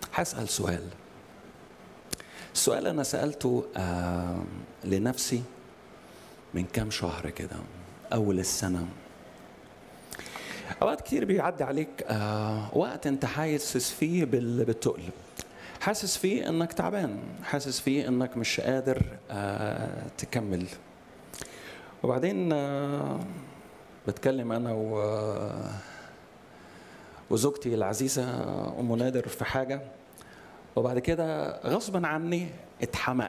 هسأل سؤال السؤال أنا سألته آه لنفسي من كام شهر كده أول السنة أوقات كتير بيعدي عليك آه وقت أنت حاسس فيه بال- بالتقل حاسس فيه إنك تعبان حاسس فيه إنك مش قادر آه تكمل وبعدين آه بتكلم أنا و وزوجتي العزيزة أم نادر في حاجة وبعد كده غصبا عني اتحمقت